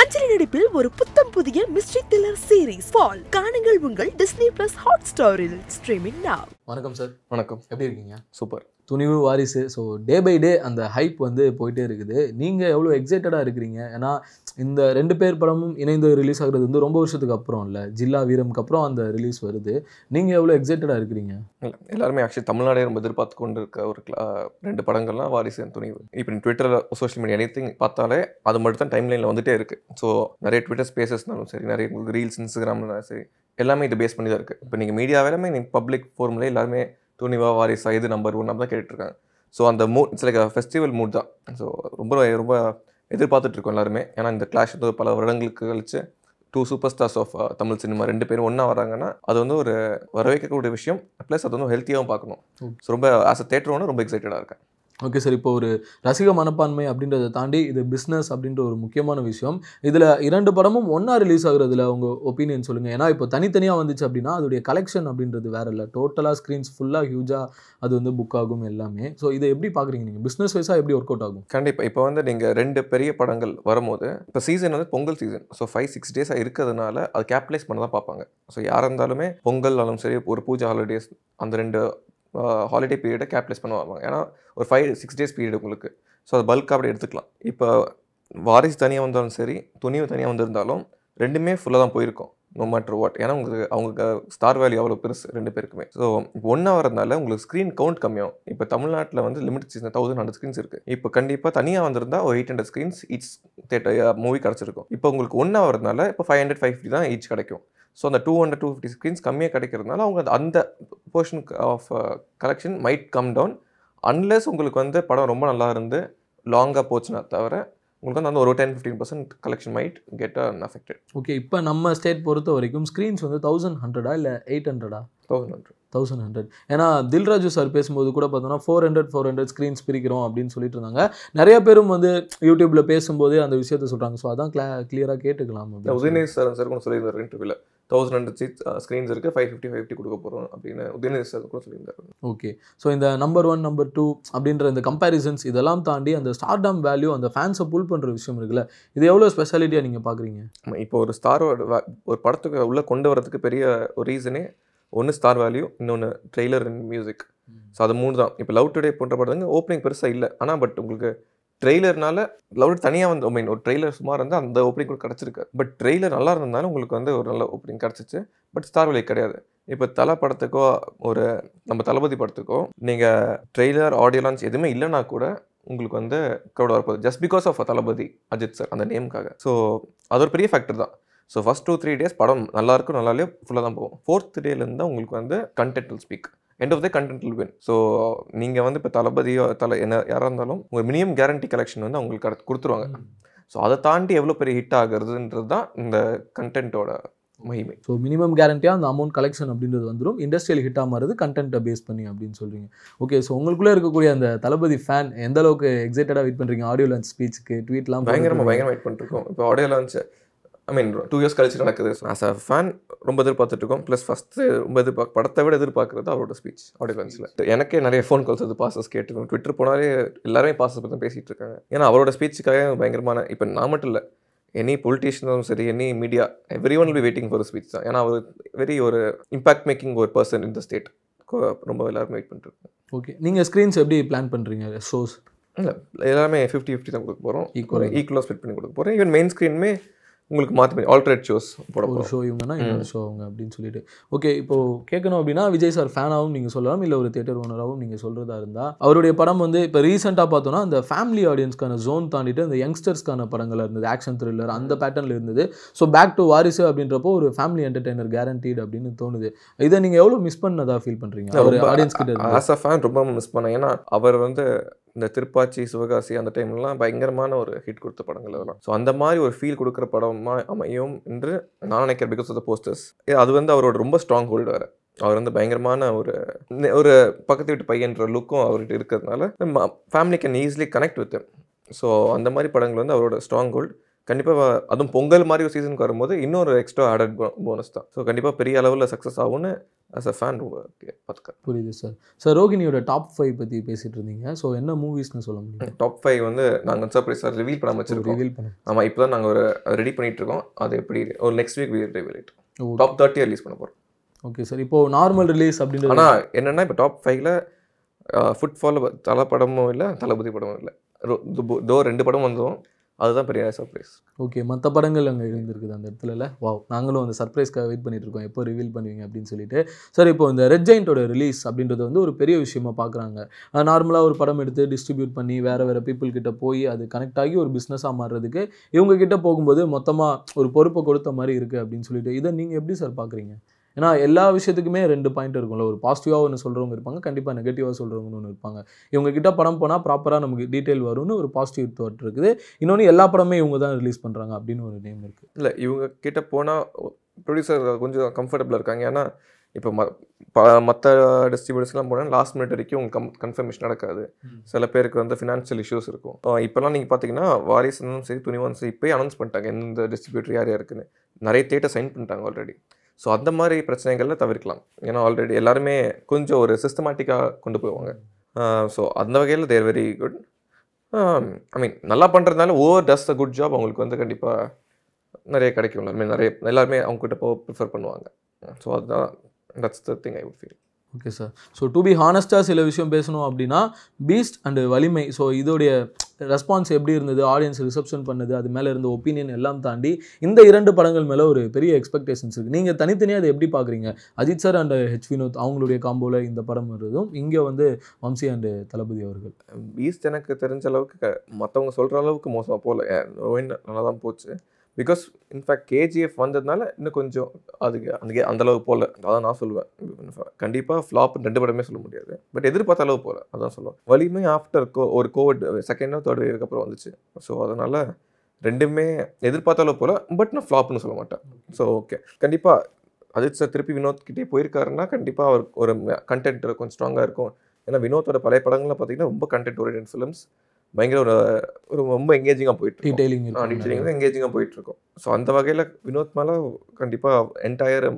அஞ்சலி நடிப்பில் ஒரு புத்தம் புதிய மிஸ்ட்ரி த்ரில்லர் சீரிஸ் ஃபால் காணுங்கள் உங்கள் டிஸ்னி பிளஸ் ஹாட் ஸ்டாரில் ஸ்ட்ரீமிங் now வணக்கம் சார் வணக்கம் எப்படி இருக்கீங்க சூப்பர் துணிவு வாரிசு ஸோ டே பை டே அந்த ஹைப் வந்து போயிட்டே இருக்குது நீங்கள் எவ்வளோ எக்ஸைட்டடாக இருக்கிறீங்க ஏன்னா இந்த ரெண்டு பேர் படமும் இணைந்து ரிலீஸ் ஆகுறது வந்து ரொம்ப வருஷத்துக்கு அப்புறம் இல்லை ஜில்லா வீரம்க்கு அப்புறம் அந்த ரிலீஸ் வருது நீங்கள் எவ்வளோ எக்ஸைட்டடாக இருக்கிறீங்க இல்லை எல்லாருமே ஆக்சுவலி தமிழ்நாடே ரொம்ப எதிர்பார்த்து கொண்டு இருக்க ஒரு cla- ரெண்டு படங்கள்லாம் வாரிசு and துணிவு இப்போ ட்விட்டரில் சோஷியல் மீடியா எனி பார்த்தாலே அது மட்டும் தான் டைம் லைனில் வந்துட்டே இருக்குது ஸோ நிறைய ட்விட்டர் ஸ்பேசஸ்னாலும் சரி நிறைய உங்களுக்கு ரீல்ஸ் இன்ஸ்டாகிராம்னாலும் சரி எல்லாமே இது பேஸ் பண்ணி தான் இருக்குது இப்போ நீங்கள் மீடியா எல்லாமே நீங்கள் பப்ளிக் ஃபோர்ம்ல எல்லாருமே துணிவா வாரிசா இது நம்பர் ஒன் அப்படி தான் கேட்டுட்ருக்காங்க ஸோ அந்த mood it's like festival mood தான் ஸோ ரொம்ப ரொம்ப எதிர்பார்த்துட்டு இருக்கோம் எல்லாருமே ஏன்னா இந்த கிளாஷ் வந்து பல வருடங்களுக்கு கழிச்சு two super stars of Tamil cinema ரெண்டு பேரும் ஒன்றா வராங்கன்னா அது வந்து ஒரு வரவேற்கக்கூடிய விஷயம் ப்ளஸ் அது வந்து ஹெல்த்தியாகவும் பார்க்கணும் ஸோ ரொம்ப ஆஸ் அ தேட்டர் ஒன்று ரொம்ப எக்ஸைட்டடாக இருக்கேன் ஓகே சார் இப்போ ஒரு ரசிக மனப்பான்மை அப்படின்றத தாண்டி இது பிஸ்னஸ் அப்படின்ற ஒரு முக்கியமான விஷயம் இதில் இரண்டு படமும் ஒன்றா ரிலீஸ் ஆகுறதுல உங்கள் ஒப்பீனியன் சொல்லுங்கள் ஏன்னா இப்போ தனித்தனியாக வந்துச்சு அப்படின்னா அதோடைய கலெக்ஷன் அப்படின்றது வேற இல்லை டோட்டலாக ஸ்க்ரீன்ஸ் ஃபுல்லாக ஹியூஜாக அது வந்து புக் ஆகும் எல்லாமே ஸோ இதை எப்படி பார்க்குறீங்க நீங்கள் பிஸ்னஸ் வைஸாக எப்படி ஒர்க் அவுட் ஆகும் கண்டிப்பாக இப்போ வந்து நீங்கள் ரெண்டு பெரிய படங்கள் வரும்போது இப்போ சீசன் வந்து Pongal season so five six டேஸாக இருக்கிறதுனால அது கேபிட்டலைஸ் பண்ண தான் பார்ப்பாங்க ஸோ யாராக இருந்தாலுமே பொங்கல்னாலும் சரி ஒரு பூஜை ஹாலிடேஸ் அந்த ரெண்டு ஹாலிடே பீரியடை கேபிட்டலைஸ் பண்ண வருவாங்க ஏன்னா ஒரு ஃபைவ் சிக்ஸ் டேஸ் பீரியட் உங்களுக்கு ஸோ அது பல்காக அப்படி எடுத்துக்கலாம் இப்போ வாரிசு தனியாக வந்தாலும் சரி துணிவு தனியாக வந்திருந்தாலும் ரெண்டுமே ஃபுல்லாக தான் போயிருக்கும் நோ மேட்டர் வாட் ஏன்னா உங்களுக்கு அவங்க ஸ்டார் வேல்யூ அவ்வளோ பெருசு ரெண்டு பேருக்குமே ஸோ இப்போ ஒன்றா வரதுனால உங்களுக்கு ஸ்க்ரீன் கவுண்ட் கம்மியாகும் இப்போ தமிழ்நாட்டில் வந்து limit season thousand hundred screens இருக்குது இப்போ கண்டிப்பாக தனியாக வந்திருந்தா ஒரு eight hundred screens each theatre movie கிடச்சிருக்கும் இப்போ உங்களுக்கு ஒன்றா வரதுனால இப்போ ஃபைவ் ஹண்ட்ரட் ஃபைவ் ஃபிஃப்டி தான் ஈச் கிடைக்கும் ஸோ அந்த two hundred two fifty screens கம்மியாக கிடைக்கிறதுனால அவங்க அந்த- அந்த portion of collection might come down unless உங்களுக்கு வந்து படம் ரொம்ப நல்லா இருந்து லாங்காக போச்சுன்னா தவிர உங்களுக்கு வந்து அந்த ஒரு ten fifteen percent collection might get unaffected okay இப்போ நம்ம ஸ்டேட் பொறுத்த வரைக்கும் ஸ்க்ரீன்ஸ் வந்து தௌசண்ட் ஹண்ட்ரடா இல்லை எயிட் ஹண்ட்ரடா தௌசண்ட் ஹண்ட்ரட் தௌசண்ட் ஹண்ட்ரட் ஏன்னா தில்ராஜு சார் பேசும்போது கூட பார்த்தோம்னா four hundred four hundred screens பிரிக்கிறோம் அப்படின்னு சொல்லிட்டு இருந்தாங்க நிறைய பேரும் வந்து யூடியூப்ல பேசும்போதே அந்த விஷயத்த சொல்கிறாங்க ஸோ அதான் கிளா கிளியராக கேட்டுக்கலாம் அப்படின்னு உதயநிதி சார் சார் கூட சொல்லியிருந்தார் இன்டர்வியூவில் தௌசண்ட் ஹண்ட்ரட் சீட் ஸ்க்ரீன்ஸ் இருக்குது ஃபைவ் ஃபிஃப்டி ஃபைவ் ஃபிஃப்டி கொடுக்க போகிறோம் அப்படின்னு உதயநிதி சார் கூட சொல்லியிருந்தார் ஓகே ஸோ இந்த நம்பர் ஒன் நம்பர் டூ அப்படின்ற இந்த கம்பேரிசன்ஸ் இதெல்லாம் தாண்டி அந்த ஸ்டார்டம் வேல்யூ அந்த ஃபேன்ஸை புல் பண்ணுற விஷயம் இருக்குல்ல இது எவ்வளோ ஸ்பெஷாலிட்டியாக நீங்கள் பார்க்குறீங்க ஆமா, இப்போ ஒரு ஸ்டாரோட ஒரு படத்துக்கு உள்ளே கொண்டு வரதுக்கு பெரிய ஒரு ரீசனே ஒன்று ஸ்டார் வேல்யூ இன்னொன்று ட்ரெய்லர் அண்ட் மியூசிக் ஸோ அது மூணு தான் இப்போ லவ் டுடே போன்ற படத்துக்கு ஓப்பனிங் பெருசாக இல்லை ஆனால் பட் உங்களுக்கு ட்ரெய்லர்னால லவ் தனியாக வந்து ஐ மீன் ஒரு ட்ரெய்லர் சுமார் இருந்தால் அந்த ஓப்பனிங் கூட கிடச்சிருக்கு பட் ட்ரெய்லர் நல்லா இருந்ததுனால உங்களுக்கு வந்து ஒரு நல்ல ஓப்பனிங் கிடச்சிச்சு பட் ஸ்டார் வேல்யூ கிடையாது இப்போ தலை படத்துக்கோ ஒரு நம்ம தளபதி படத்துக்கோ நீங்கள் ட்ரெய்லர் ஆடியோ லான்ச் எதுவுமே இல்லைனா கூட உங்களுக்கு வந்து க்ரௌட் வரப்போகுது just because of Thalapathy Ajith sir அந்த நேமுக்காக ஸோ அது ஒரு பெரிய ஃபேக்டர் தான் so first two three days படம் நல்லா இருக்கும் நல்லா இல்லையோ ஃபுல்லாக தான் போகும் ஃபோர்த் டேலேருந்து தான் உங்களுக்கு வந்து content will speak end of the content will win so நீங்கள் வந்து இப்போ தளபதியோ தலை என்ன யாராக இருந்தாலும் உங்கள் மினிமம் கேரண்டி கலெக்ஷன் வந்து அவங்களுக்கு கட- கொடுத்துருவாங்க ஸோ அதை தாண்டி எவ்வளோ பெரிய ஹிட் ஆகுறதுன்றது தான் இந்த கண்டென்ட்டோட மகிமை ஸோ மினிமம் கேரண்டியாக அந்த அமௌண்ட் கலெக்ஷன் அப்படின்றது வந்துடும் இண்டஸ்ட்ரியல் ஹிட்டாக மாறுது கண்டென்ட்டை பேஸ் பண்ணி அப்படின்னு சொல்கிறீங்க ஓகே ஸோ உங்களுக்குள்ளே இருக்கக்கூடிய அந்த தளபதி ஃபேன் எந்த அளவுக்கு எக்ஸைட்டடாக வெயிட் பண்ணுறீங்க ஆடியோ லான்ச் ஸ்பீச்சுக்கு ட்வீட்லாம் பயங்கரமாக பயங்கரமாக வெயிட் பண்ணிருக்கோம் இப்போ audio launch I mean two years கழிச்சு நடக்குது ஆஸ் அ ஃபேன் ரொம்ப எதிர்பார்த்துட்டு இருக்கோம் ப்ளஸ் ஃபஸ்ட்டு ரொம்ப எதிர்பார்க்க படத்தை விட எதிர்பார்க்குறது அவரோட ஸ்பீச் ஆடியோ லான்ச்சில் எனக்கே நிறைய ஃபோன் கால்ஸ் வந்து பாசஸ் கேட்டுருக்கோம் ட்விட்டர் போனாலே எல்லாருமே பாசஸ் பற்றி பேசிகிட்டு இருக்காங்க ஏன்னா அவரோட ஸ்பீச்சுக்காக பயங்கரமான இப்போ நான் மட்டும் இல்லை எனி பொலிட்டீஷியனும் சரி any media every one be waiting for speech தான் ஏன்னா அவர் வெரி ஒரு இம்பாக்ட் மேக்கிங் ஒரு பர்சன் இந்த ஸ்டேட் ரொம்ப எல்லாருமே வெயிட் பண்ணிட்டு ஓகே நீங்கள் ஸ்க்ரீன்ஸ் எப்படி பிளான் பண்ணுறீங்க ஷோஸ் இல்லை எல்லாமே ஃபிஃப்டி ஃபிஃப்டி தான் கொடுக்க போகிறோம் Equal. ஈக்குவலாக ஸ்பிட் பண்ணி கொடுக்க போகிறோம் ஈவன் மெயின் ஸ்க்ரீனுமே உங்களுக்கு மாற்றி ஆல்டர்னேட் ஷோஸ் போட ஒரு போகிறோம் ஷோ இவங்கன்னா இன்னொரு ஷோ அவங்க அப்படின்னு சொல்லிட்டு ஓகே இப்போ கேட்கணும் அப்படின்னா விஜய் சார் ஃபேனாகவும் நீங்கள் சொல்லலாம் இல்லை ஒரு தியேட்டர் ஓனராகவும் நீங்கள் சொல்கிறதா இருந்தால் அவருடைய படம் வந்து இப்போ ரீசெண்டாக பார்த்தோன்னா அந்த ஃபேமிலி ஆடியன்ஸ்க்கான ஜோன் தாண்டிட்டு அந்த யங்ஸ்டர்ஸ்க்கான படங்கள் இருந்தது ஆக்ஷன் த்ரில்லர் அந்த பேட்டர்னில் இருந்தது ஸோ பேக் டு வாரிசு அப்படின்றப்போ ஒரு ஃபேமிலி என்டர்டைனர் கேரண்டீட் அப்படின்னு தோணுது இதை நீங்கள் எவ்வளோ மிஸ் பண்ணதா ஃபீல் பண்ணுறீங்க அவர் ஆடியன்ஸ் கிட்ட இருந்து ஆஸ் அ ஃபேன் ரொம்ப மிஸ் பண்ணேன் ஏன்னா அவர் வந்து இந்த திருப்பாச்சி சிவகாசி அந்த டைம்லலாம் பயங்கரமான ஒரு ஹிட் கொடுத்த படங்கள் அதெல்லாம் ஸோ அந்த மாதிரி ஒரு ஃபீல் கொடுக்குற படமா அமையும் என்று நான் நினைக்கிறேன் பிகாஸ் ஆஃப் த போஸ்டர்ஸ் அது வந்து அவரோட ரொம்ப ஸ்ட்ராங் ஹோல்டு வேறு அவர் வந்து பயங்கரமான ஒரு நெ- ஒரு பக்கத்து வீட்டு பையன்ற லுக்கும் அவர்கிட்ட இருக்கிறதுனால family can easily connect with so அந்த மாதிரி படங்கள் வந்து அவரோட ஸ்ட்ராங் ஹோல்ட் கண்டிப்பாக அதுவும் பொங்கல் மாதிரி ஒரு சீசனுக்கு வரும்போது இன்னொரு எக்ஸ்ட்ரா ஆடட் போனஸ் தான் ஸோ கண்டிப்பாக பெரிய அளவில் சக்ஸஸ் ஆகும்னு ஆஸ் அ ஃபேன் பார்த்துக்கிறேன் புரியுது சார் சார் ரோகிணியோட டாப் ஃபைவ் பற்றி பேசிட்டு இருந்தீங்க ஸோ என்ன மூவிஸ்னு சொல்ல முடியும் டாப் ஃபைவ் வந்து நாங்கள் சர்ப்ரைஸாக ரிவீல் பண்ணாமல் வச்சிருக்கோம் ரிவீல் பண்ண ஆமாம் இப்போ தான் நாங்கள் ஒரு ரெடி பண்ணிட்டு இருக்கோம் அது எப்படி ஒரு next week reveal of top thirty release பண்ண போகிறோம் ஓகே சார் இப்போ நார்மல் ரிலீஸ் அப்படின்றது ஆனால் என்னென்னா இப்போ டாப் ஃபைவ்ல ஃபுட்ஃபாலில் தலை படமும் இல்லை தளபதி படமும் இல்லை தோ ரெண்டு படம் வந்தோம் அதுதான் பெரிய சர்ப்ரைஸ் ஓகே மற்ற படங்கள் அங்கே இருந்திருக்குது அந்த இடத்துல வாவ் நாங்களும் அந்த சர்ப்ரைஸ்க்காக வெயிட் பண்ணிட்டு இருக்கோம் எப்போ ரிவீல் பண்ணுவீங்க அப்படின்னு சொல்லிட்டு சார் இப்போ இந்த ரெட் ஜெயின்ட்டோட ரிலீஸ் அப்படின்றது வந்து ஒரு பெரிய விஷயமா பார்க்குறாங்க நார்மலாக ஒரு படம் எடுத்து டிஸ்ட்ரிபியூட் பண்ணி வேறு வேறு பீப்புள் கிட்ட போய் அது கனெக்ட் ஆகி ஒரு பிஸ்னஸாக மாறுறதுக்கு இவங்க கிட்ட போகும்போது மொத்தமாக ஒரு பொறுப்பை கொடுத்த மாதிரி இருக்குது அப்படின்னு சொல்லிட்டு இதை நீங்கள் எப்படி சார் பார்க்குறீங்க ஏன்னா எல்லா விஷயத்துக்குமே ரெண்டு பாயிண்ட் இருக்கும்ல ஒரு பாசிட்டிவாக ஒன்று சொல்கிறவங்க இருப்பாங்க கண்டிப்பாக நெகட்டிவாக சொல்கிறவங்கன்னு ஒன்று இருப்பாங்க இவங்க கிட்ட படம் போனால் ப்ராப்பராக நமக்கு டீட்டெயில் வரும்னு ஒரு பாசிட்டிவ் தாட் இருக்குது இன்னொன்று எல்லா படமே இவங்க தான் ரிலீஸ் பண்ணுறாங்க அப்படின்னு ஒரு நேம் இருக்குது இல்லை இவங்க கிட்ட போனால் ப்ரொடியூசர் கொஞ்சம் கம்ஃபர்டபுளாக இருக்காங்க ஏன்னா இப்போ ம மற்ற டிஸ்ட்ரிபியூட்டர்ஸ்லாம் போனால் லாஸ்ட் மினிட் வரைக்கும் உங்க கம் கன்ஃபர்மேஷன் நடக்காது சில பேருக்கு வந்து ஃபினான்ஷியல் இஷ்யூஸ் இருக்கும் அஹ் இப்போலாம் நீங்கள் பார்த்தீங்கன்னா வாரிசுனும் சரி துணிவானும் சரி இப்போயே அனௌன்ஸ் பண்ணிட்டாங்க எந்த டிஸ்ட்ரிபியூட்டர் யார் யாருக்குன்னு நிறைய தேட்டர் சைன் பண்ணிட்டாங்க ஆல்ரெடி ஸோ அந்த மாதிரி பிரச்சனைகளில் தவிர்க்கலாம் ஏன்னா ஆல்ரெடி எல்லாருமே கொஞ்சம் ஒரு சிஸ்டமேட்டிக்காக கொண்டு போவாங்க ஸோ அந்த வகையில் தேர் வெரி குட் ஐ மீன் நல்லா பண்ணுறதுனால over does the good job அவங்களுக்கு வந்து கண்டிப்பாக நிறைய கிடைக்கும் எல்லாருமே நிறைய எல்லாருமே அவங்க கிட்ட போக ப்ரிஃபர் பண்ணுவாங்க ஸோ அதுதான் that's the thing I would feel okay sir so to be ஹானஸ்ட்டாக சில விஷயம் பேசணும் அப்படின்னா பீஸ்ட் அண்டு வலிமை ஸோ இதோடைய ரெஸ்பான்ஸ் எப்படி இருந்தது ஆடியன்ஸ் ரிசப்ஷன் பண்ணது அது மேலே இருந்த ஒப்பீனியன் எல்லாம் தாண்டி இந்த இரண்டு படங்கள் மேலே ஒரு பெரிய எக்ஸ்பெக்டேஷன்ஸ் இருக்குது நீங்கள் தனித்தனியாக அதை எப்படி பார்க்குறீங்க Ajith sir and H Vinoth அவங்களுடைய காம்போவில் இந்த படம் வருதும் இங்கே வந்து வம்சி அண்டு தளபதி அவர்கள் பீஸ்ட் எனக்கு தெரிஞ்ச அளவுக்கு மற்றவங்க சொல்கிற அளவுக்கு மோசமாக போகல ரோஹின் நல்லா தான் போச்சு பிகாஸ் இன்ஃபேக்ட் கேஜிஎஃப் வந்ததுனால இன்னும் கொஞ்சம் அதுக்கு அந்த அந்த அளவுக்கு போகல அதான் நான் சொல்லுவேன் கண்டிப்பாக ஃப்ளாப் ரெண்டு படமே சொல்ல முடியாது பட் எதிர்பார்த்த அளவு போகல அதான் சொல்லுவேன் வலிமை ஆஃப்டர் கோ ஒரு கோவிட் செகண்டோ தேர்ட் வேவுக்கு அப்புறம் வந்துச்சு ஸோ அதனால் ரெண்டுமே எதிர்பார்த்த அளவு போகல பட் நான் ஃப்ளாப்னு சொல்ல மாட்டேன் ஸோ ஓகே கண்டிப்பாக அஜித் சார் திருப்பி வினோத் கிட்டே போயிருக்காருன்னா கண்டிப்பாக அவர் ஒரு கண்டென்ட் கொஞ்சம் ஸ்ட்ராங்காக இருக்கும் ஏன்னா வினோத்தோட பழைய படங்கள்லாம் பார்த்தீங்கன்னா ரொம்ப கண்டென்ட் ஓரியன்ட் ஃபிலிம்ஸ் பயங்கர ஒரு ஒரு ரொம்ப எங்கேஜிங்காக போயிட்டு இருக்கும். டீடைலிங் ஆ டீச்சரிங் தான் எங்கேஜிங்காக போயிட்டு இருக்கும் ஸோ அந்த வகையில் வினோத் மேலே கண்டிப்பாக entire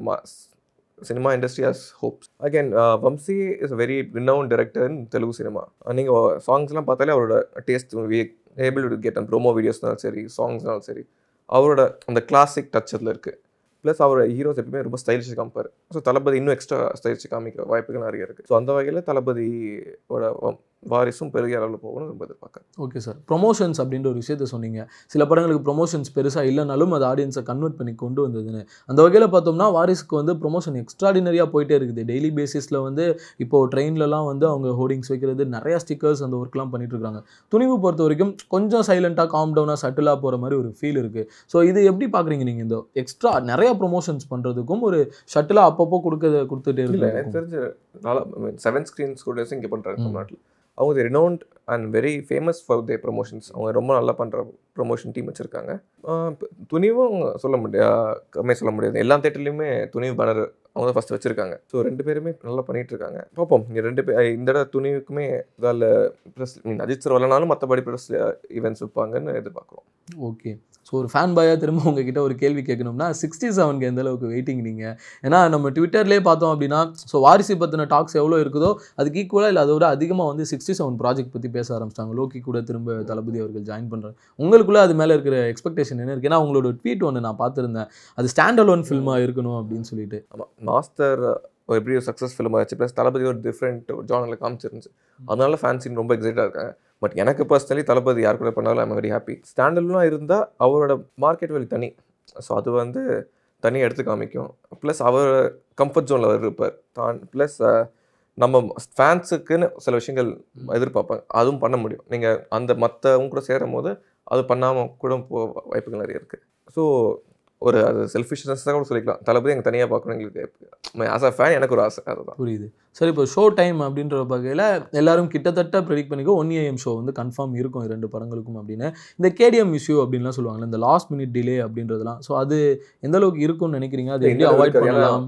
cinema industry has hopes again Vamshi is very renown director in Telugu cinema நீங்கள் சாங்ஸ்லாம் பார்த்தாலே அவரோட டேஸ்ட் ஏபிள் டு கெட் அந்த ப்ரோமோ வீடியோஸ்னாலும் சரி சாங்ஸ்னாலும் சரி அவரோட அந்த கிளாசிக் டச் அதில் இருக்குது ப்ளஸ் அவரோட ஹீரோஸ் எப்பவுமே ரொம்ப ஸ்டைலிஷ் காமிப்பார் ஸோ தளபதி இன்னும் எக்ஸ்ட்ரா ஸ்டைலிஷ் காமிக்கிற வாய்ப்புகள் நிறைய இருக்குது ஸோ அந்த வகையில் தளபதியோட வம்- வாரிசும் பெரிய அளவில் போகணும்னு ரொம்ப எதிர்பார்க்குறேன் ஓகே சார் ப்ரொமோஷன்ஸ் அப்படின்ற ஒரு விஷயத்த சொன்னீங்க சில படங்களுக்கு ப்ரொமோஷன்ஸ் பெருசாக இல்லைனாலும் அது ஆடியன்ஸை கன்வெர்ட் பண்ணி கொண்டு வந்ததுன்னு அந்த வகையில் பார்த்தோம்னா வாரிசுக்கு வந்து ப்ரொமோஷன் எக்ஸ்ட்ராடினரியாக போயிட்டே இருக்குது டெய்லி பேசிஸில் வந்து இப்போது ட்ரெயின்லலாம் வந்து அவங்க ஹோர்டிங்ஸ் வைக்கிறது நிறைய ஸ்டிக்கர்ஸ் அந்த ஒர்க்லாம் பண்ணிட்டு இருக்காங்க துணிவு பொறுத்த வரைக்கும் கொஞ்சம் சைலண்ட்டாக காம் டவுனாக சட்டிலாக போகிற மாதிரி ஒரு ஃபீல் இருக்குது ஸோ இது எப்படி பார்க்குறீங்க நீங்கள் இந்த எக்ஸ்ட்ரா நிறைய ப்ரொமோஷன்ஸ் பண்ணுறதுக்கும் ஒரு ஷட்டிலாக அப்பப்போ கொடுக்க கொடுத்துட்டே இல்லை எனக்கு இருக்கு தெரிஞ்ச நல்லா செவன் ஸ்க்ரீன் ஸ்டூடியோஸ் இங்கே பண்ணுறாங்க தமிழ்நாட்டில் அவங்க renowned and very famous for they promotions அவங்க ரொம்ப நல்லா பண்ணுற ப்ரொமோஷன் டீம் வச்சுருக்காங்க துணிவும் சொல்ல முடியாது கம்மியாக சொல்ல முடியாது எல்லா தேட்டர்லையுமே துணிவு பேனர் அவங்க தான் ஃபஸ்ட்டு வச்சுருக்காங்க ஸோ ரெண்டு பேருமே நல்லா பண்ணிட்டு இருக்காங்க பார்ப்போம் இங்கே ரெண்டு பேர் இந்த தடவை துணிவுக்குமே இதால் ப்ரெஸ் மீன் அஜித் சார் வரலனாலும் மற்றபடி ப்ரெஸ் ஈவெண்ட்ஸ் வைப்பாங்கன்னு எதிர்பார்க்குறோம் ஓகே ஸோ ஒரு ஃபேன் பாயாக திரும்ப உங்ககிட்ட ஒரு கேள்வி கேட்கணும்னா சிக்ஸ்டி செவனுக்கு எந்த அளவுக்கு வெயிட்டிங் நீங்கள் ஏன்னா நம்ம ட்விட்டர்லேயே பார்த்தோம் அப்படின்னா ஸோ வாரிசு பற்றின டாக்ஸ் எவ்வளோ இருக்குதோ அதுக்கு ஈக்குவலாக இல்லை அதை விட அதிகமாக வந்து சிக்ஸ்டி செவன் ப்ராஜெக்ட் பற்றி பேச ஆரம்பிச்சிட்டாங்க லோக்கி கூட திரும்ப தளபதி அவர்கள் ஜாயின் பண்ணுறாங்க உங்களுக்குள்ளே அது மேலே இருக்கிற எக்ஸ்பெக்டேஷன் என்ன இருக்குது ஏன்னா உங்களோட ட்வீட் ஒன்று நான் பார்த்துருந்தேன் அது ஸ்டாண்ட் அலோன் ஃபில்மாக இருக்கணும் அப்படின்னு சொல்லிட்டு ஆமாம் மாஸ்டர் எப்படி ஒரு சக்ஸஸ் ஃபிலிம் ஆச்சு ப்ளஸ் தளபதி ஒரு டிஃப்ரெண்ட் ஒரு ஜானலில் காமிச்சிருந்துச்சு அதனால ஃபேன்ஸின் ரொம்ப எக்ஸைட்டாக இருக்காங்க பட் எனக்கு பர்சனலி தளபதி யார் கூட பண்ணாலும் ஐம் வெரி ஹாப்பி ஸ்டாண்டர்ட்லாம் இருந்தால் அவரோட மார்க்கெட் வேல்யூ தனி ஸோ அது வந்து தனியாக எடுத்து காமிக்கும் ப்ளஸ் அவர் கம்ஃபர்ட் ஜோனில் இருப்பார் தான் ப்ளஸ் நம்ம ஃபேன்ஸுக்குன்னு சில விஷயங்கள் எதிர்பார்ப்பாங்க அதுவும் பண்ண முடியும் நீங்கள் அந்த மற்றவங்க கூட சேரும் போது அது பண்ணாமல் கூட போக வாய்ப்புகள் நிறைய இருக்குது ஸோ ஒரு அது செல்ஃபிஷ்னஸ் கூட சொல்லிக்கலாம் தளபதி எங்கள் தனியாக பார்க்கணும் எங்களுக்கு ஆஸ் அ ஃபேன் எனக்கு ஒரு ஆசை அதுதான் புரியுது சரி இப்போ ஷோ டைம் அப்படின்ற வகையில் எல்லாரும் கிட்டத்தட்ட ப்ரெடிக்ட் பண்ணிக்கோ ஒன் ஏஎம் ஷோ வந்து கன்ஃபார்ம் இருக்கும் இரண்டு படங்களுக்கும் அப்படின்னு இந்த கேடிஎம் இஷ்யூ அப்படின்லாம் சொல்லுவாங்கல்ல இந்த லாஸ்ட் மினிட் டிலே அப்படின்றதெல்லாம் ஸோ அது எந்த அளவுக்கு இருக்கும்னு நினைக்கிறீங்க அது எப்படி அவாய்ட் பண்ணலாம்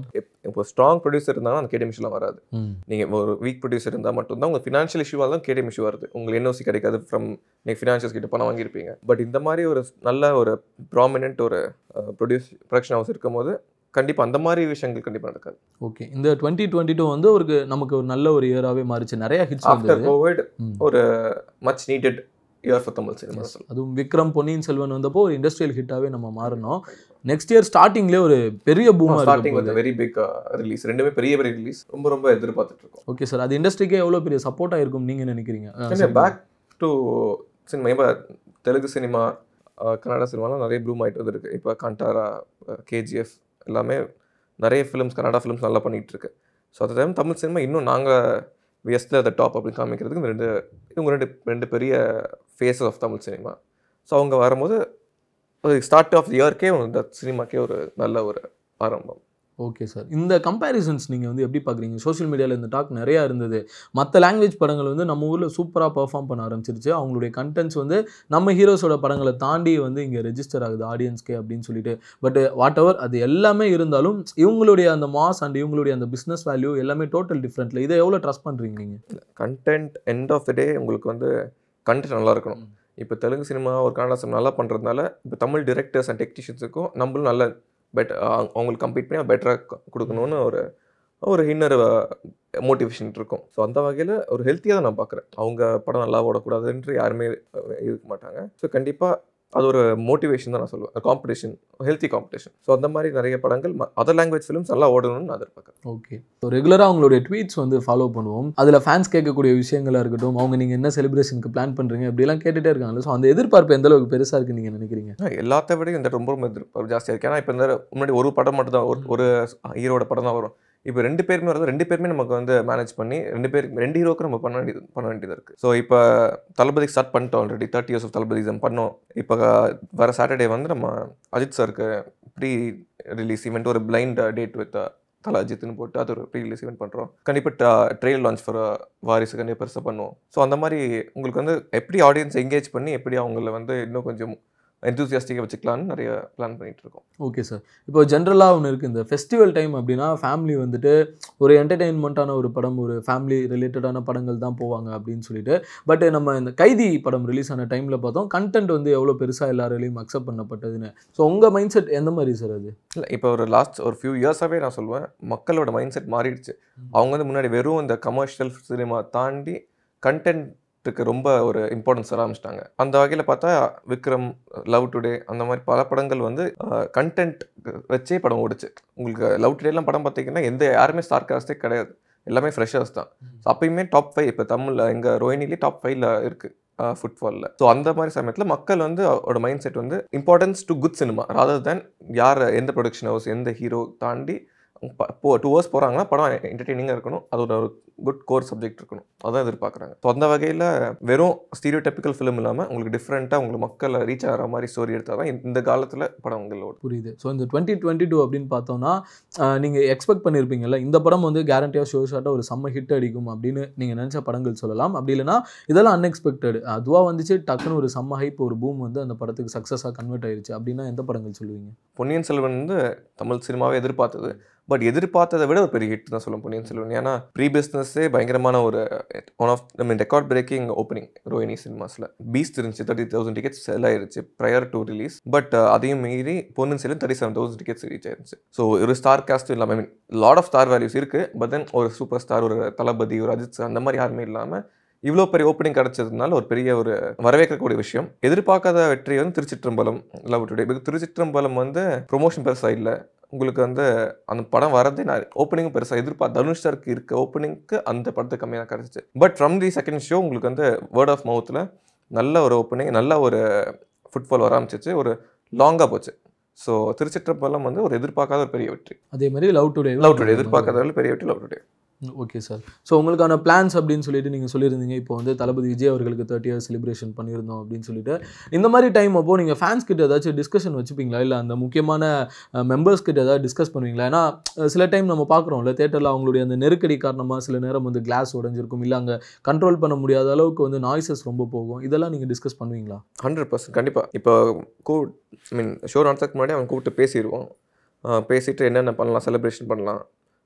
இப்போ ஸ்ட்ராங் ப்ரொடியூசர் இருந்தாலும் அந்த கேடிஎம் இஷ்யூலாம் வராது ம் நீங்கள் ஒரு வீக் ப்ரொடியூசர் இருந்தால் மட்டும்தான் உங்கள் ஃபினான்ஷியல் இஷ்யூவால் தான் கேடிஎம் இஷ்யூ வருது உங்களுக்கு என்ஓசி கிடைக்காது ஃப்ரம் நீங்கள் ஃபினான்ஷியல்ஸ் கிட்ட பணம் வாங்கியிருப்பீங்க பட் இந்த மாதிரி ஒரு நல்ல ஒரு ப்ராமினென்ட் ஒரு ப்ரொடியூஸ் ப்ரொடக்ஷன் ஹவுஸ் இருக்கும்போது கண்டிப்பாக அந்த மாதிரி விஷயங்கள் கண்டிப்பாக நடக்காது ஓகே இந்த டுவெண்ட்டி டுவெண்ட்டி டூ வந்து ஒரு நமக்கு ஒரு நல்ல ஒரு இயராகவே மாறிச்சு நிறைய ஹிட்ஸ் ஆஃப்டர் வந்தது கோவிட் ம். ஒரு much needed year for Tamil cinema Yes. அதுவும் விக்ரம் பொன்னியின் செல்வன் வந்தப்போ ஒரு இண்டஸ்ட்ரியல் ஹிட்டாவே நம்ம மாறணும் நெக்ஸ்ட் இயர் ஸ்டார்டிங்லேயே ஒரு பெரிய பூமா ஸ்டார்டிங் இருக்கும் வித் வெரி பிக் ரிலீஸ் ரெண்டுமே பெரிய பெரிய ரிலீஸ் ரொம்ப ரொம்ப எதிர்பார்த்துட்டு இருக்கோம் ஓகே சார் அது இண்டஸ்ட்ரிக்கே எவ்வளோ பெரிய சப்போர்ட்டாக இருக்கும் நீங்கள் நினைக்கிறீங்க ஆ, சொல்லுங்க. பேக் டு சினிமா இப்போ தெலுங்கு சினிமா கன்னடா சினிமாலாம் நிறைய ப்ளூம் ஆகிட்டு வந்துருக்கு இப்போ காண்டாரா கேஜிஎஃப் எல்லாமே நிறைய ஃபிலிம்ஸ் கன்னடா ஃபிலிம்ஸ் நல்லா பண்ணிகிட்டு இருக்கு ஸோ அந்த டைம் தமிழ் சினிமா இன்னும் நாங்கள் வியஸ்டில் த டாப் அப்படின்னு காமிக்கிறதுக்கு இந்த ரெண்டு இவங்க ரெண்டு ரெண்டு பெரிய faces of Tamil cinema so அவங்க வரும்போது ஒரு ஸ்டார்ட் ஆஃப் இயர்க்கே இந்த சினிமாக்கே ஒரு நல்ல ஒரு ஆரம்பம் ஓகே சார் இந்த கம்பேரிசன்ஸ் நீங்கள் வந்து எப்படி பார்க்குறீங்க சோஷியல் மீடியாவில் இந்த டாக் நிறையா இருந்தது மற்ற லாங்குவேஜ் படங்கள் வந்து நம்ம ஊரில் சூப்பராக பெர்ஃபார்ம் பண்ண ஆரம்பிச்சிருச்சு அவங்களுடைய கண்டென்ட்ஸ் வந்து நம்ம ஹீரோஸோட படங்களை தாண்டி வந்து இங்கே ரெஜிஸ்டர் ஆகுது ஆடியன்ஸ்க்கு அப்படின்னு சொல்லிட்டு பட் வாட் எவர் அது எல்லாமே இருந்தாலும் இவங்களுடைய அந்த மாஸ் அண்ட் இவங்களுடைய அந்த பிஸ்னஸ் வேல்யூ எல்லாமே டோட்டல் டிஃப்ரெண்ட்டில் இதை எவ்வளோ ட்ரஸ்ட் பண்ணுறீங்க நீங்கள் content end of the day உங்களுக்கு வந்து கண்டென்ட் நல்லா இருக்கணும் இப்போ தெலுங்கு சினிமா ஒரு கன்னடா சினிமா நல்லா பண்ணுறதுனால இப்போ தமிழ் டிரெக்டர்ஸ் அண்ட் டெக்னீஷியன்ஸுக்கும் நம்மளும் நல்ல பெட் அவங்களுக்கு கம்பீட் பண்ணி பெட்டராக கொடுக்கணும்னு ஒரு ஒரு இன்னர் மோட்டிவேஷன் இருக்கும் ஸோ அந்த வகையில் ஒரு ஹெல்த்தியாக தான் நான் பார்க்குறேன் அவங்க படம் நல்லா ஓடக்கூடாதுன்ற யாருமே அஹ், இருக்க மாட்டாங்க ஸோ கண்டிப்பாக அது ஒரு மோட்டிவேஷன் தான் நான் சொல்லுவேன் காம்படிஷன் ஹெல்த்தி காம்படிஷன் ஸோ அந்த மாதிரி நிறைய படங்கள் அதர் லாங்குவேஜ் ஃபிலிம்ஸ் நல்லா ஓடணும்னு நான் எதிர்பார்க்குறேன் ஓகே ஸோ ரெகுலராக அவங்களுடைய ட்வீட்ஸ் வந்து ஃபாலோ பண்ணுவோம் அதில் ஃபேன்ஸ் கேட்கக்கூடிய விஷயங்களாக இருக்கட்டும் அவங்க நீங்கள் என்ன செலிப்ரேஷனுக்கு பிளான் பண்ணுறீங்க இப்படிலாம் கேட்டுகிட்டே இருக்காங்கல்ல ஸோ அந்த எதிர்பார்ப்பு எந்த அளவுக்கு பெருசாக இருக்குன்னு நீங்கள் நினைக்கிறீங்க ஆ, எல்லாத்த விடையும் இந்த ரொம்ப ரொம்ப எதிர்ப்பு ஜாஸ்தியாக இருக்கு ஏன்னா இப்போ இந்த முன்னாடி ஒரு படம் மட்டும் தான் ஒரு ஒரு ஹீரோட படம் தான் வரும் இப்போ ரெண்டு பேருமே வருது ரெண்டு பேருமே நமக்கு வந்து மேனேஜ் பண்ணி ரெண்டு பேர் ரெண்டு ஹீரோக்கு நம்ம பண்ண வேண்டியது பண்ண வேண்டியது இருக்குது ஸோ இப்போ தளபதி ஸ்டார்ட் பண்ணிட்டோம் ஆல்ரெடி தேர்ட்டி இயர்ஸ் ஆஃப் தளபதிசம் பண்ணோம் இப்போ வர சாட்டர்டே வந்து நம்ம அஜித் சாருக்கு ப்ரீ ரிலீஸ் ஈவெண்ட் ஒரு பிளைண்ட் டேட் வித் தல அஜித்னு போட்டு அது ஒரு ப்ரீ ரிலீஸ் ஈவெண்ட் பண்ணுறோம் கண்டிப்பாக ட்ரெயில் லான்ச் ஃபார் வாரிசு கண்டிப்பாக பெருசாக பண்ணுவோம் ஸோ அந்த மாதிரி உங்களுக்கு வந்து எப்படி ஆடியன்ஸ் எங்கேஜ் பண்ணி எப்படி அவங்கள வந்து இன்னும் கொஞ்சம் எந்தூசியாஸ்டிக்காக வச்சுக்கலாம்னு நிறைய பிளான் பண்ணிட்டு இருக்கோம் ஓகே சார் இப்போ ஜென்ரலாக ஒன்று இருக்குது இந்த ஃபெஸ்டிவல் டைம் அப்படின்னா ஃபேமிலி வந்துட்டு ஒரு என்டர்டெயின்மெண்ட்டான ஒரு படம் ஒரு ஃபேமிலி ரிலேட்டடான படங்கள் தான் போவாங்க அப்படின்னு சொல்லிட்டு பட் நம்ம இந்த கைதி படம் ரிலீஸ் ஆன டைமில் பார்த்தோம் கண்டென்ட் வந்து எவ்வளோ பெருசாக எல்லாராலையும் அக்செப்ட் பண்ணப்பட்டதுன்னு ஸோ உங்கள் மைண்ட் செட் எந்த மாதிரி சார் அது இல்லை இப்போ ஒரு லாஸ்ட் ஒரு ஃபியூ இயர்ஸாகவே நான் சொல்லுவேன் மக்களோட மைண்ட் செட் மாறிடுச்சு அவங்க வந்து முன்னாடி வெறும் இந்த கமர்ஷியல் சினிமா தாண்டி கண்டென்ட்டுக்கு ரொம்ப ஒரு இம்பார்ட்டன்ஸ் தர ஆரம்பிச்சிட்டாங்க அந்த வகையில் பார்த்தா விக்ரம் லவ் டுடே அந்த மாதிரி பல படங்கள் வந்து கண்டென்ட் வச்சே படம் ஓடுச்சு உங்களுக்கு லவ் டுடேலாம் படம் பார்த்தீங்கன்னா எந்த யாருமே ஸ்டார் காஸ்டே கிடையாது எல்லாமே ஃப்ரெஷர்ஸ் தான் So அப்பயுமே டாப் ஃபைவ் இப்போ தமிழில் எங்கள் ரோஹினிலே டாப் ஃபைவ்ல இருக்குது ஃபுட்பாலில் ஸோ அந்த மாதிரி சமயத்தில் மக்கள் வந்து அவரோட மைண்ட் செட் வந்து importance to good cinema rather than யார் எந்த ப்ரொடக்ஷன் ஹவுஸ் எந்த ஹீரோ தாண்டி இப்போ டூ ஹவர்ஸ் போகிறாங்கன்னா படம் என்டர்டெய்னிங்காக இருக்கணும் அதோட ஒரு குட் கோர் சப்ஜெக்ட் இருக்கணும் அதான் எதிர்பார்க்குறாங்க ஸோ அந்த வகையில் வெறும் ஸ்டீரியோ டெப்பிக்கல் ஃபிலிம் இல்லாமல் உங்களுக்கு டிஃப்ரெண்ட்டாக உங்களுக்கு மக்களை ரீச் ஆகிற மாதிரி ஸ்டோரி எடுத்தால் தான் இந்த காலத்தில் படங்கள் ஓடும் புரியுது ஸோ இந்த டுவெண்ட்டி டுவெண்ட்டி டூ அப்படின்னு பார்த்தோம்னா நீங்கள் எக்ஸ்பெக்ட் பண்ணியிருப்பீங்கல்ல இந்த படம் வந்து கேரண்டியாக ஷோ ஷாட்டாக ஒரு செம்ம ஹிட் அடிக்கும் அப்படின்னு நீங்கள் நினச்ச படங்கள் சொல்லலாம் அப்படி இல்லைனா இதெல்லாம் அன்எக்ஸ்பெக்டட் அதுவாக வந்துச்சு டக்குன்னு ஒரு செம்ம ஹைப் ஒரு பூம் வந்து அந்த படத்துக்கு சக்ஸஸாக கன்வெர்ட் ஆயிருச்சு அப்படின்னா எந்த படங்கள் சொல்லுவீங்க பொன்னியின் செல்வன் வந்து தமிழ் சினிமாவே எதிர்பார்த்தது பட் எதிர்பார்த்ததை விட ஒரு பெரிய ஹிட் தான் சொல்லும் பொன்னியின் செல்வன் ஏன்னா ப்ரீ பிஸ்னஸே பயங்கரமான ஒரு one of I mean record breaking opening Rohini சினிமாஸில் பீஸ்ட் இருந்துச்சு தேர்ட்டி தௌசண்ட் டிக்கெட்ஸ் செல் ஆயிருச்சு ப்ரையர் டு ரிலீஸ் பட் அதையும் மீறி Ponniyin Selvan thirty seven thousand tickets reach ஆயிருச்சு ஸோ ஒரு ஸ்டார் காஸ்ட் இல்லாமல் I mean lot of star values இருக்குது பட் தென் ஒரு சூப்பர் ஸ்டார் ஒரு தளபதி ஒரு அஜித் சார் அந்த மாதிரி யாருமே இல்லாமல் இவ்வளோ பெரிய ஓப்பனிங் கிடச்சதுனால ஒரு பெரிய ஒரு வரவேற்கக்கூடிய விஷயம் எதிர்பார்க்காத வெற்றி வந்து திருச்சிற்றம்பலம் லவ் டுடே திருச்சிற்றம்பலம் வந்து ப்ரொமோஷன் பெருசாக இல்லை உங்களுக்கு வந்து அந்த படம் வரதே நான் ஓப்பனிங்கும் பெருசாக எதிர்பார்த்து தனுஷ் சாருக்கு இருக்க ஓப்பனிங்க்கு அந்த படத்துக்கு கம்மியாக கிடச்சிச்சு but from the second show உங்களுக்கு வந்து வேர்ட் ஆஃப் மவுத்தில் நல்ல ஒரு ஓப்பனிங் நல்ல ஒரு ஃபுட்பால் வர ஆரம்பிச்சிச்சு ஒரு லாங்காக போச்சு ஸோ திருச்சிற்றம்பலம் வந்து ஒரு எதிர்பார்க்காத ஒரு பெரிய வெற்றி அதே மாதிரி லவ் டுடே லவ் டுடே எதிர்பார்க்காத ஒரு பெரிய வெற்றி Love Today okay sir so உங்களுக்கான பிளான்ஸ் அப்படின்னு சொல்லிட்டு நீங்கள் சொல்லியிருந்தீங்க இப்போ வந்து தளபதி விஜய் அவர்களுக்கு தேர்ட்டி இயர்ஸ் செலிப்ரேஷன் பண்ணியிருந்தோம் அப்படின்னு சொல்லிட்டு இந்த மாதிரி டைம் அப்போ நீங்கள் ஃபேன்ஸ் கிட்ட ஏதாச்சும் டிஸ்கஷன் வச்சுப்பீங்களா இல்லை அந்த முக்கியமான மெம்பர்ஸ் கிட்ட ஏதாவது டிஸ்கஸ் பண்ணுவீங்களா ஏன்னா அஹ், சில டைம் நம்ம பார்க்குறோம்ல தேட்டரில் அவங்களுடைய அந்த நெருக்கடி காரணமாக சில நேரம் வந்து கிளாஸ் உடஞ்சிருக்கும் இல்லை அங்கே கண்ட்ரோல் பண்ண முடியாத அளவுக்கு வந்து நாய்ஸஸ் ரொம்ப போகும் இதெல்லாம் நீங்கள் டிஸ்கஸ் பண்ணுவீங்களா ஹண்ட்ரட் பர்சன்ட் கண்டிப்பாக இப்போ கூ ஐ மீன் ஷோ நடத்துறதுக்கு முன்னாடி அவன் கூப்பிட்டு பேசிடுவோம் ஆஹ் பேசிட்டு என்னென்ன பண்ணலாம் செலிப்ரேஷன் பண்ணலாம்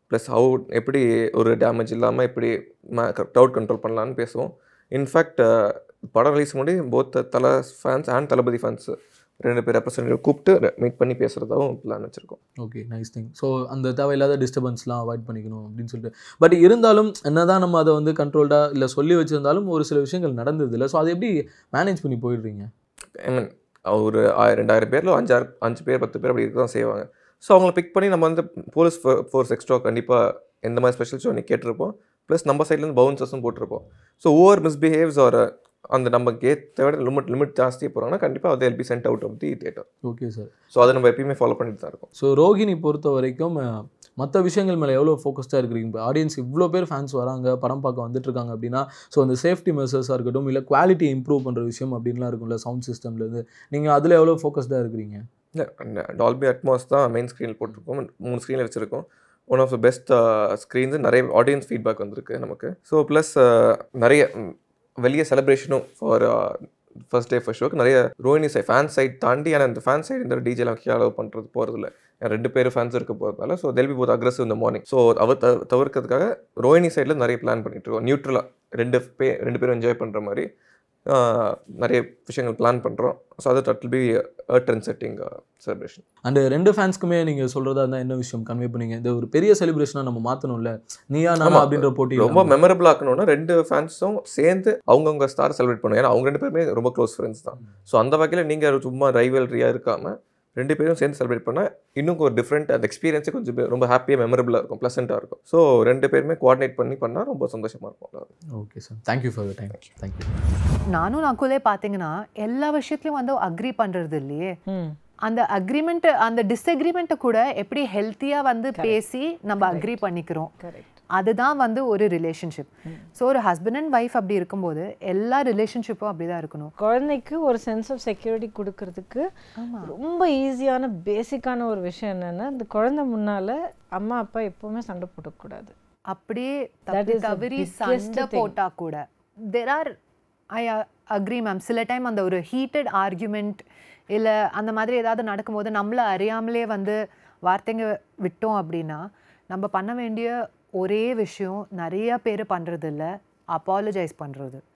ப்ளஸ் ஹவு எப்படி ஒரு டேமேஜ் இல்லாமல் எப்படி க்ரௌட் கண்ட்ரோல் பண்ணலான்னு பேசுவோம் இன்ஃபேக்ட் படம் ரிலீஸ் முன்னாடி போத் தலை ஃபேன்ஸ் அண்ட் தளபதி ஃபேன்ஸ் ரெண்டு பேர் ரெப்ரசன்டேட்டிவ் கூப்பிட்டு மீட் பண்ணி பேசுகிறதாவும் பிளான் வச்சுருக்கோம் ஓகே நைஸ் திங் ஸோ அந்த தேவையில்லாத டிஸ்டர்பன்ஸ்லாம் அவாய்ட் பண்ணிக்கணும் அப்படின்னு சொல்லிட்டு பட் இருந்தாலும் என்னதான் நம்ம அதை வந்து கண்ட்ரோல்டாக இல்லை சொல்லி வச்சிருந்தாலும் ஒரு சில விஷயங்கள் நடந்தது இல்லை ஸோ அதை எப்படி மேனேஜ் பண்ணி போயிடுறீங்க ஐ மீன் ஒரு ஆயிரம் ரெண்டாயிரம் பேரில் அஞ்சாறு அஞ்சு பேர் பத்து பேர் அப்படி இருக்க தான் செய்வாங்க ஸோ அவங்கள பிக் பண்ணி நம்ம வந்து போலீஸ் ஃபோர்ஸ் எக்ஸ்ட்ரா கண்டிப்பாக எந்த மாதிரி ஸ்பெஷல் ஷோ நீ கேட்டிருப்போம் ப்ளஸ் நம்ம சைட்லேருந்து பவுன்சர்ஸும் போட்டிருப்போம் ஸோ ஓவர் மிஸ்பிஹேவ்ஸ் ஒரு அந்த நம்ம கேத்தை விட லிமிட் லிமிட் ஜாஸ்தி போகிறாங்கன்னா கண்டிப்பாக அது will be sent out of the theatre okay sir so அதை நம்ம எப்பயுமே ஃபாலோ பண்ணிட்டு தான் இருக்கோம் ஸோ ரோகிணி பொறுத்த வரைக்கும் மற்ற விஷயங்கள் மேலே எவ்வளோ ஃபோக்கஸ்டாக இருக்கிறீங்க இப்போ ஆடியன்ஸ் இவ்வளோ பேர் ஃபேன்ஸ் வராங்க படம் பார்க்க வந்துட்டு இருக்காங்க அப்படின்னா ஸோ அந்த சேஃப்டி மெஷர்ஸாக இருக்கட்டும் இல்லை குவாலிட்டி இம்ப்ரூவ் பண்ணுற விஷயம் அப்படின்லாம் இருக்கும்ல சவுண்ட் சிஸ்டம்லேருந்து நீங்கள் அதில் எவ்வளோ ஃபோக்கஸ்டாக இருக்கிறீங்க இல்லை டால்பி அட்மாஸ் தான் மெயின் ஸ்க்ரீனில் போட்டிருக்கோம் மூணு ஸ்க்ரீனில் வச்சுருக்கோம் one of the best screens நிறைய ஆடியன்ஸ் ஃபீட்பேக் வந்திருக்கு நமக்கு ஸோ ப்ளஸ் நிறைய ம், வெளிய செலிப்ரேஷனும் ஃபார் ஃபர்ஸ்ட் டே ஃபர்ஸ்ட் ஷோக்கு நிறைய ரோஹினி சைட் ஃபேன் சைட் தாண்டி ஆனால் இந்த ஃபேன் சைடு இந்த டிஜேலாம் அலோவ் பண்ணுறது போகிறதில்ல ரெண்டு பேரும் ஃபேன்ஸ் இருக்க போகிறதுனால so they'll be both aggressive இந்த மார்னிங் ஸோ அவர் த தவிர்க்கிறதுக்காக ரோஹினி சைடில் நிறைய பிளான் பண்ணிட்டு இருக்கோம் நியூட்ரலாக ரெண்டு பே ரெண்டு பேரும் என்ஜாய் பண்ணுற மாதிரி ஆஹ், நிறைய விஷயங்கள் பிளான் பண்ணுறோம் ஸோ அது that will be a trend setting celebration and ரெண்டு ஃபேன்ஸ்க்குமே நீங்கள் சொல்கிறதா இருந்தால் என்ன விஷயம் கன்வே பண்ணீங்க இந்த ஒரு பெரிய செலிப்ரேஷனாக நம்ம மாற்றணும்ல நீயா நானா ஆமா. அப்படின்ற போட்டி ரொம்ப மெமரபிள் ஆக்கணும்னா ரெண்டு ஃபேன்ஸும் சேர்ந்து அவங்கவுங்க ஸ்டார் செலிப்ரேட் பண்ணுவோம் ஏன்னா அவங்க ரெண்டு பேருமே ரொம்ப க்ளோஸ் ஃப்ரெண்ட்ஸ் தான் ஸோ அந்த வகையில் நீங்கள் சும்மா ரைவல்ரியாக இருக்காமல் ரெண்டு பேரும் சேர்ந்து செலிப்ரேட் பண்ணால் இன்னும் ஒரு டிஃப்ரெண்ட் அந்த எக்ஸ்பீரியன்ஸே கொஞ்சம் பே- ரொம்ப ஹாப்பியாக மெமரபிளாக இருக்கும் ப்ளசண்ட்டாக இருக்கும் ஸோ ரெண்டு பேருமே கோஆர்டினேட் பண்ணி பண்ணால் ரொம்ப சந்தோஷமாக இருக்கும் okay sir thank you for the time thank you நானும் நாக்குள்ளே பார்த்தீங்கன்னா எல்லா விஷயத்துலையும் வந்து அக்ரி பண்ணுறது இல்லையே ம் அந்த அக்ரிமெண்ட் அந்த டிஸ்அக்ரிமெண்ட்டை கூட எப்படி ஹெல்த்தியாக வந்து பேசி நம்ம அக்ரி பண்ணிக்கிறோம் கரெக்ட் அதுதான் வந்து ஒரு ரிலேஷன்ஷிப் ஸோ ஒரு ஹஸ்பண்ட் அண்ட் ஒய்ஃப் அப்படி இருக்கும்போது எல்லா ரிலேஷன்ஷிப்பும் அப்படி தான் இருக்கணும் குழந்தைக்கு ஒரு சென்ஸ் ஆஃப் செக்யூரிட்டி கொடுக்கறதுக்கு ரொம்ப ஈஸியான பேசிக்கான ஒரு விஷயம் என்னன்னா இந்த குழந்தை முன்னால அம்மா அப்பா எப்பவுமே சண்டை போடக்கூடாது அப்படியே That தப்பி is the தவறி biggest சண்டை thing. போட்டா கூட there are I agree ma'am சில டைம் அந்த ஒரு ஹீட்டட் ஆர்கியூமெண்ட் இல்லை அந்த மாதிரி ஏதாவது நடக்கும்போது நம்மள அறியாமலே வந்து வார்த்தைங்க விட்டோம் அப்படின்னா நம்ம பண்ண வேண்டிய ஒரே விஷயம் நிறைய பேர் பண்ணுறது இல்லை அப்பாலஜைஸ் பண்ணுறது